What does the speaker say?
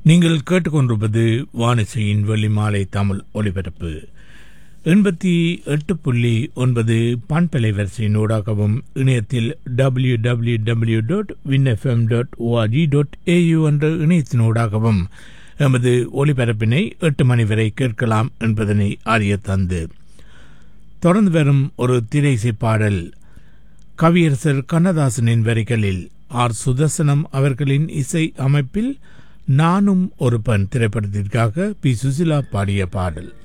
நீங்கள் கேட்டுக்கொண்டிருப்பது வானிசையின் வெள்ளிமாலை தமிழ் ஒலிபரப்பு எண்பத்தி எட்டு புள்ளி ஒன்பது பண்பலை வரிசையின் ஊடாகவும் இணையத்தில் W W W dot win FM dot ORG dot AU என்ற இணையத்தின் ஊடாகவும் எமது ஒலிபரப்பினை எட்டு மணி வரை கேட்கலாம் என்பதனை அறிய தந்து தொடர்ந்து வரும் ஒரு திரைசை பாடல் கவியரசர் கண்ணதாசனின் வரிகளில் ஆர் சுதர்சனம் அவர்களின் இசை அமைப்பில் நானும் ஒரு பெண் திரைப்படத்திற்காக பி சுசிலா பாடிய பாடல்